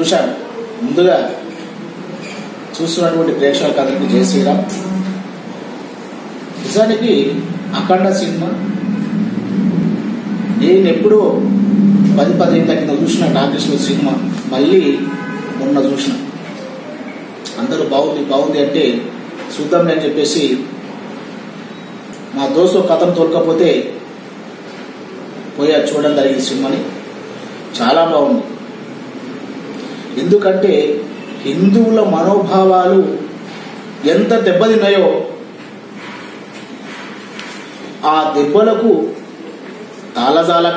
చూశాను ముందుగా చూస్తున్నటువంటి ప్రేక్షకులకు అందరికీ జయ శ్రీరామ్ నిజానికి అఖండ సినిమా నేను ఎప్పుడో పది పదిహేనుల కింద చూసిన నాగేశ్వర సినిమా మళ్ళీ మొన్న చూసిన అందరూ బాగుంది బాగుంది అంటే చూద్దాం అని చెప్పేసి మా దోస్తు కథం తోలకపోతే పోయా చూడడం జరిగింది సినిమాని చాలా బాగుంది ఎందుకంటే హిందువుల మనోభావాలు ఎంత దెబ్బతిన్నాయో ఆ దెబ్బలకు తాళజాలక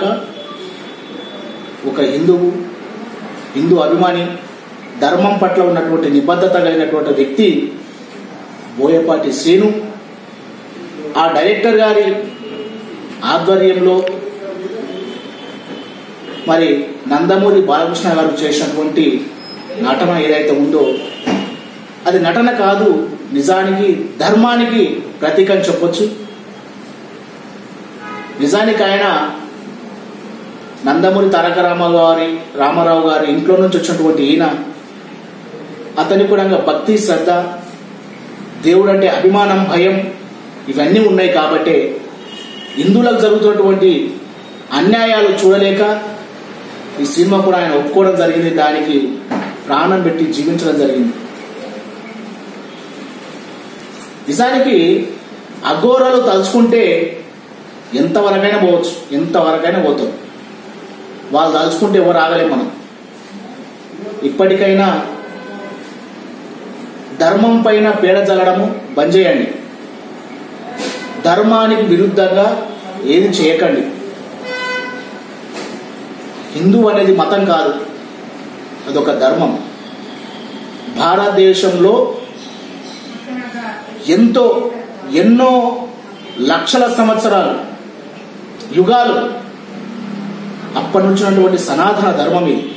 ఒక హిందువు హిందూ అభిమాని ధర్మం పట్ల ఉన్నటువంటి నిబద్ధత కలిగినటువంటి వ్యక్తి బోయపాటి శ్రీను ఆ డైరెక్టర్ గారి ఆధ్వర్యంలో మరి నందమూరి బాలకృష్ణ గారు చేసినటువంటి నటన ఏదైతే ఉందో అది నటన కాదు నిజానికి ధర్మానికి ప్రతీక అని చెప్పొచ్చు నిజానికి ఆయన నందమూరి తారక రామారావు గారి రామారావు గారి ఇంట్లో నుంచి వచ్చినటువంటి ఈయన అతని కూడా భక్తి శ్రద్ధ దేవుడు అంటే అభిమానం భయం ఇవన్నీ ఉన్నాయి కాబట్టే హిందువులకు జరుగుతున్నటువంటి అన్యాయాలు చూడలేక ఈ సినిమా కూడా ఆయన ఒప్పుకోవడం జరిగింది దానికి ప్రాణం పెట్టి జీవించడం జరిగింది నిజానికి అఘోరాలు తలుచుకుంటే ఎంతవరకైనా పోవచ్చు ఎంతవరకైనా పోతాం వాళ్ళు తలుచుకుంటే ఎవరు ఆగలేం మనం ఇప్పటికైనా ధర్మం పైన పీడ చల్లడము బంద్ చేయండి ధర్మానికి విరుద్ధంగా ఏది చేయకండి హిందూ అనేది మతం కాదు అదొక ధర్మం భారతదేశంలో ఎంతో ఎన్నో లక్షల సంవత్సరాలు యుగాలు అప్పటి నుంచి ఉన్నటువంటి సనాతన ధర్మం ఇది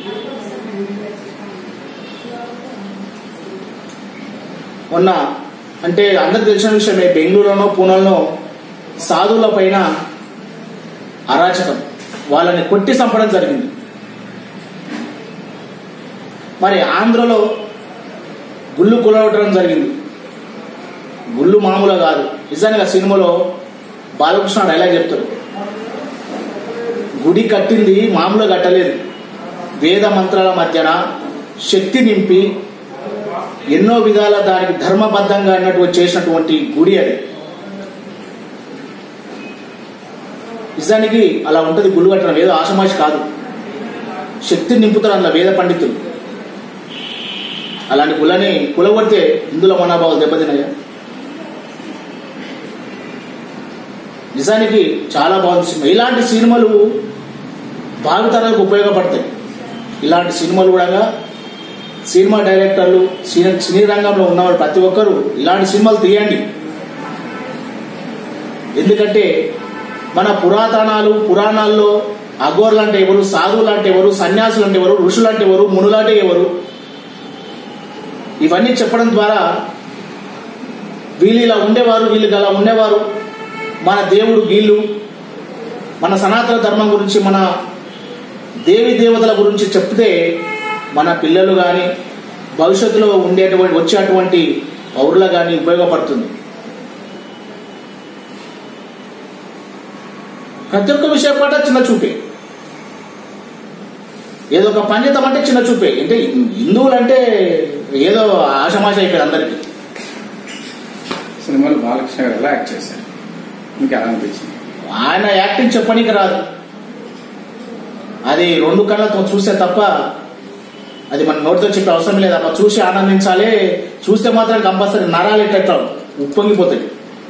మొన్న అంటే అందరికి తెలిసిన విషయమే బెంగళూరులోనో పూణెలోనో సాధువుల పైన అరాచకం వాళ్ళని కొట్టి చంపడం జరిగింది మరి ఆంధ్రలో గుళ్ళు కూలగొట్టడం జరిగింది గుళ్ళు మామూలు కాదు నిజానికి ఆ సినిమాలో బాలకృష్ణ డైలాగ్ చెప్తాడు గుడి కట్టింది మామూలుగా కట్టలేదు వేద మంత్రాల మధ్యన శక్తి నింపి ఎన్నో విధాల దానికి ధర్మబద్ధంగా అన్నటువంటి చేసినటువంటి గుడి అది నిజానికి అలా ఉంటుంది గుళ్ళు కట్టడం ఏదో ఆషమాషి కాదు శక్తిని నింపుతారు అందులో వేద పండితులు అలాంటి గుళ్ళని కులగొడితే హిందువుల మనోభావాలు దెబ్బతిన్నాయా నిజానికి చాలా బాగుంది సినిమా ఇలాంటి సినిమాలు భావితరాలకు ఉపయోగపడతాయి ఇలాంటి సినిమాలు కూడా సినిమా డైరెక్టర్లు సినీ సినీ రంగంలో ఉన్నవారు ప్రతి ఒక్కరూ ఇలాంటి సినిమాలు తీయండి ఎందుకంటే మన పురాతనాలు పురాణాల్లో అఘోర్లు అంటే ఎవరు సాధువులు అంటే ఎవరు సన్యాసులు అంటే ఎవరు ఋషులు అంటే ఎవరు మునులు అంటే ఎవరు ఇవన్నీ చెప్పడం ద్వారా వీళ్ళు ఇలా ఉండేవారు వీళ్ళు అలా ఉండేవారు మన దేవుడు వీళ్ళు మన సనాతన ధర్మం గురించి మన దేవి దేవతల గురించి చెప్తే మన పిల్లలు కానీ భవిష్యత్తులో ఉండేటువంటి వచ్చేటువంటి పౌరులు కానీ ఉపయోగపడుతుంది ప్రతి ఒక్క విషయ పాట చిన్న చూపే ఏదో ఒక పండితం అంటే చిన్న చూపే అంటే హిందువులు అంటే ఏదో ఆశమాష అయిపోయింది అందరికీ సినిమాలో బాలకృష్ణ గారు ఎలా యాక్ట్ చేశారు మీకు ఎలా అనిపించింది ఆయన యాక్టింగ్ చెప్పనీకి రాదు అది రెండు కళ్ళతో చూస్తే తప్ప అది మన నోటితో చెప్పే అవసరం లేదు అప్ప చూసి ఆనందించాలి చూస్తే మాత్రం కంపల్సరీ నరాలు ఎట్ట ఉప్పొంగిపోతాయి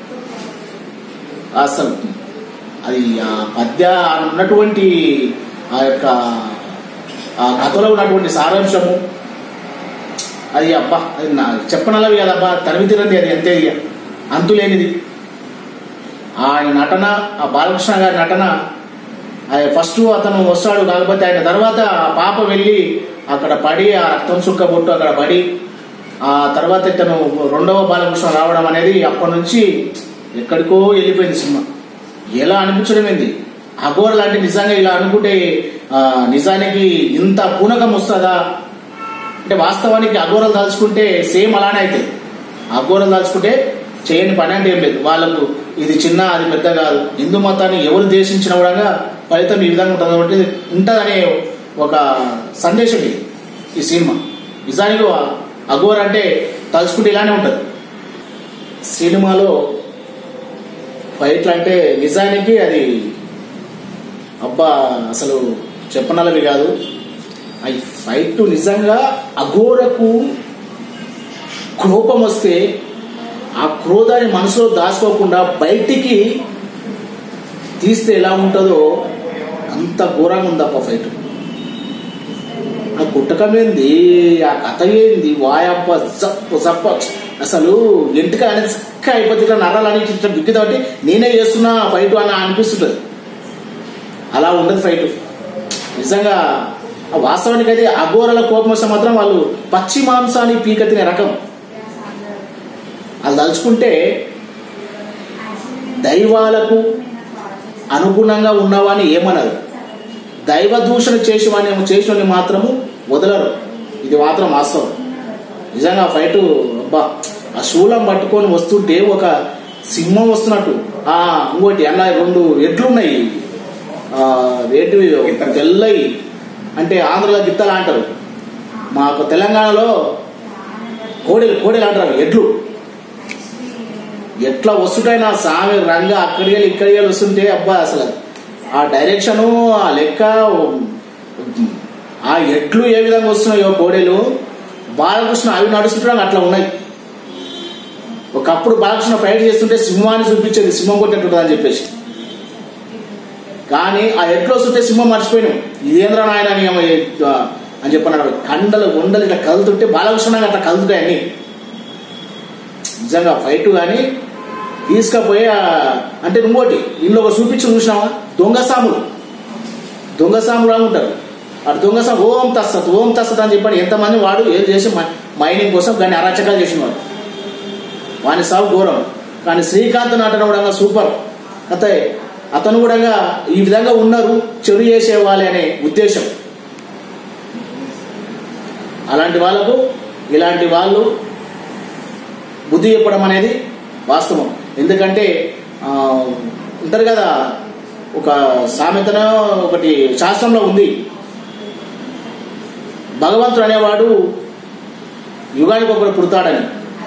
అసలు అది ఆ పద్య ఉన్నటువంటి ఆ యొక్క ఆ కథలో ఉన్నటువంటి సారాంశము అది అబ్బా అది నా చెప్పనలవి కదబ్బా తరిమి తిరంది అది అంతే ఇక అంతులేనిది ఆయన నటన ఆ బాలకృష్ణ గారి నటన ఆయన ఫస్ట్ అతను వస్తాడు కాకపోతే ఆయన తర్వాత ఆ పాప వెళ్ళి అక్కడ పడి ఆ రక్తం సుక్క బొట్టు అక్కడ పడి ఆ తర్వాత ఇతను రెండవ బాలకృష్ణ రావడం అనేది అప్పటి నుంచి ఎక్కడికో వెళ్ళిపోయింది సినిమా ఎలా అనిపించడం ఏంది అఘోర లాంటి నిజంగా ఇలా అనుకుంటే ఆ, నిజానికి ఇంత పూనకం వస్తుందా అంటే వాస్తవానికి అఘోరలు దాల్చుకుంటే సేమ్ అలానే అవుతాయి అఘోరలు దాల్చుకుంటే చేయని పని అంటే ఏం లేదు వాళ్ళకు ఇది చిన్న అది పెద్ద కాదు హిందూ మతాన్ని ఎవరు దేశించిన కూడా ఫలితం ఈ విధంగా ఉంటుంది కాబట్టి ఉంటుందనే ఒక సందేశం ఇది ఈ సినిమా నిజానికి అఘోర అంటే తలుచుకుంటే ఇలానే ఉంటుంది సినిమాలో ఫైట్లు అంటే నిజానికి అది అబ్బా అసలు చెప్పనలవి కాదు ఆ ఫైట్ నిజంగా అఘోరకు కోపం వస్తే ఆ క్రోధాన్ని మనసులో దాచుకోకుండా బయటికి తీస్తే ఎలా ఉంటుందో అంత ఘోరంగా ఉందప్ప ఫైట్ ఆ గుట్టకం ఏంది ఆ కథ ఏంది వాయప్ప జప్ప జప్ప అసలు ఎంటిక అనేది చక్క అయిపోతే ఇట్లా నరాలని ఇట్లా దుక్కి కాబట్టి నేనే చేస్తున్నా ఫైట్ అని అనిపిస్తుంటది అలా ఉండదు ఫైట్ నిజంగా ఆ వాస్తవానికి అయితే అఘోరల కోపం వస్తే మాత్రం వాళ్ళు పచ్చి మాంసాన్ని పీక తినే రకం వాళ్ళు తలుచుకుంటే దైవాలకు అనుగుణంగా ఉన్నవాని ఏమనరు దైవ దూషణ చేసి వాడిని చేసిన మాత్రము వదలరు ఇది మాత్రం వాస్తవం నిజంగా ఆ ఫైట్ అబ్బా ఆ శూలం పట్టుకొని వస్తుంటే ఒక సింహం వస్తున్నట్టు ఆ ఇంకోటి అలా రెండు ఎడ్లున్నాయి ఆ ఏంటివి తెల్లయి అంటే ఆంధ్రలో గిత్తలు అంటారు మాకు తెలంగాణలో కోడెలు కోడెలు అంటారు ఎడ్లు ఎట్లా వస్తుంటాయి నా సామి రంగ అక్కడికి వెళ్ళి ఇక్కడికి వెళ్ళి వస్తుంటే అబ్బా అసలు ఆ డైరెక్షను ఆ లెక్క ఆ ఎట్లు ఏ విధంగా వస్తున్నాయో కోడెలు బాలకృష్ణ అవి నడుస్తుంటే అట్లా ఉన్నాయి ఒకప్పుడు బాలకృష్ణ ఫైట్ చేస్తుంటే సింహాన్ని చూపించేది సింహం కొట్టేట్టుంటుంది అని చెప్పేసి కానీ ఆ ఎట్లు వస్తుంటే సింహం మర్చిపోయినాం ఇదేంద్ర నాయన అని ఏమో ఆ, అని చెప్పన్నాడు కండలు గుండలు ఇట్లా కదులుతుంటే బాలకృష్ణ అట్లా కదులుతాయి అన్ని నిజంగా ఫైట్ కానీ తీసుకపోయి ఆ- అంటే ఇంకోటి ఇంట్లో ఒక చూపించి చూసినావా దొంగ సాములు దొంగ సాములు అని ఉంటారు అటు దొంగ సాము ఓం తస్తత్ ఓం తస్తత్ అని చెప్పాడు ఎంతమంది వాడు ఏం చేసి మ- మైనింగ్ కోసం దాన్ని అరాచకాలు చేసిన వాడు వాని సాగు ఘోరం కానీ శ్రీకాంత్ నాటన కూడా సూపర్ అతే అతను కూడా ఈ విధంగా ఉన్నారు చెడు చేసే వాళ్ళే అనే ఉద్దేశం అలాంటి వాళ్ళకు ఇలాంటి వాళ్ళు బుద్ధి చెప్పడం అనేది వాస్తవం ఎందుకంటే ఆ, ఉంటారు కదా ఒక సామెతన ఒకటి శాస్త్రంలో ఉంది భగవంతుడు అనేవాడు యుగానికి ఒకడు పుడతాడని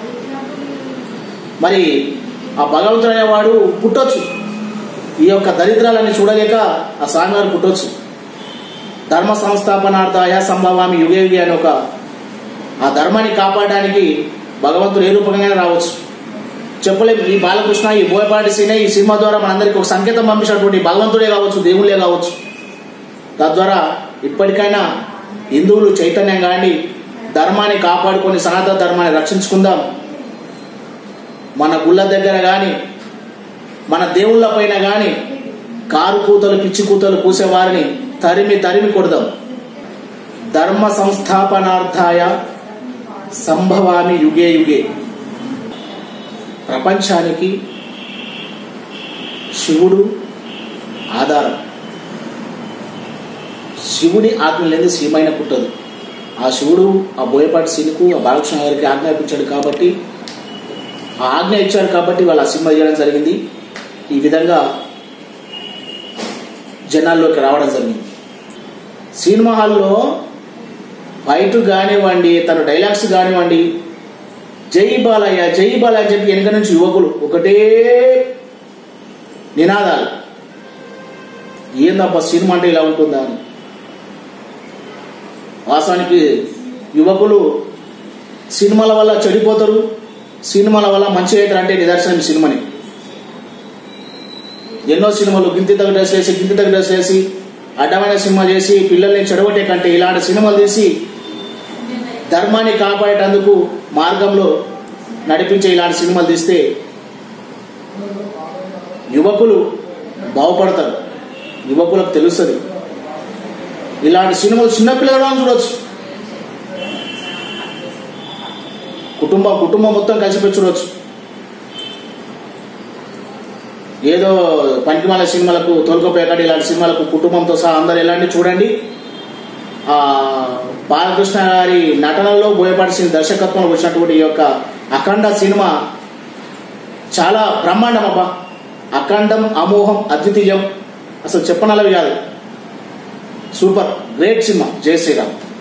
మరి ఆ భగవంతుడు అనేవాడు పుట్టొచ్చు ఈ యొక్క దరిద్రాలన్నీ చూడలేక ఆ స్వామివారు పుట్టొచ్చు ధర్మ సంస్థాపనార్థాయ సంభవామి యుగ యుగి అని ఒక ఆ ధర్మాన్ని కాపాడడానికి భగవంతుడు ఏ రూపంగానే రావచ్చు చెప్పలేము ఈ బాలకృష్ణ ఈ బోయపాటి సీనే ఈ సినిమా ద్వారా మనందరికీ ఒక సంకేతం పంపించినటువంటి భగవంతుడే కావచ్చు దేవుళ్ళే కావచ్చు తద్వారా ఇప్పటికైనా హిందువులు చైతన్యం కానీ ధర్మాన్ని కాపాడుకొని సనాతన ధర్మాన్ని రక్షించుకుందాం మన గుళ్ళ దగ్గర కానీ మన దేవుళ్ళ పైన కానీ కారు కూతలు పిచ్చి కూతలు కూసేవారిని తరిమి తరిమి కొడదాం ధర్మ సంస్థాపనార్థాయ సంభవామి యుగే యుగే ప్రపంచానికి శివుడు ఆధారం శివుని ఆజ్ఞ లేదు శ్రీమైన పుట్టదు ఆ శివుడు ఆ బోయపాటి శివుకు ఆ బాలకృష్ణ గారికి ఆజ్ఞాపించాడు కాబట్టి ఆ ఆజ్ఞ ఇచ్చాడు కాబట్టి వాళ్ళు ఆ సినిమా చేయడం జరిగింది ఈ విధంగా జనాల్లోకి రావడం జరిగింది సినిమా హాల్లో ఫైట్ కానివ్వండి తన డైలాగ్స్ కానివ్వండి జై బాలయ్య జై బాలయ్య అని చెప్పి వెనుక నుంచి యువకులు ఒకటే నినాదాలు ఏందబ్బా సినిమా అంటే ఇలా ఉంటుందా అని వాస్తవానికి యువకులు సినిమాల వల్ల చెడిపోతారు సినిమాల వల్ల మంచి అవుతారు అంటే నిదర్శనం ఈ సినిమాని ఎన్నో సినిమాలు గింతి తగ్గ డ్రెస్ వేసి గింతి తగ్గ డ్రెస్ వేసి అడ్డమైన సినిమా చేసి పిల్లల్ని చెడగొట్టే కంటే ఇలాంటి సినిమాలు తీసి ధర్మాన్ని కాపాడేటందుకు మార్గంలో నడిపించే ఇలాంటి సినిమాలు తీస్తే యువకులు బాగుపడతారు యువకులకు తెలుస్తుంది ఇలాంటి సినిమాలు చిన్నపిల్లలు చూడొచ్చు కుటుంబం కుటుంబం మొత్తం కలిసిపోయి చూడొచ్చు ఏదో పనికిమాల సినిమాలకు తోలుకపోయాక ఇలాంటి సినిమాలకు కుటుంబంతో సహా అందరు ఎలాంటి చూడండి ఆ బాలకృష్ణ గారి నటనలో బోయపడిసిన దర్శకత్వంలో వచ్చినటువంటి ఈ యొక్క అఖండ సినిమా చాలా బ్రహ్మాండం అబ్బా అఖండం అమోహం అద్వితీయం అసలు చెప్పనలవి కాదు సూపర్ గ్రేట్ సినిమా జై శ్రీరామ్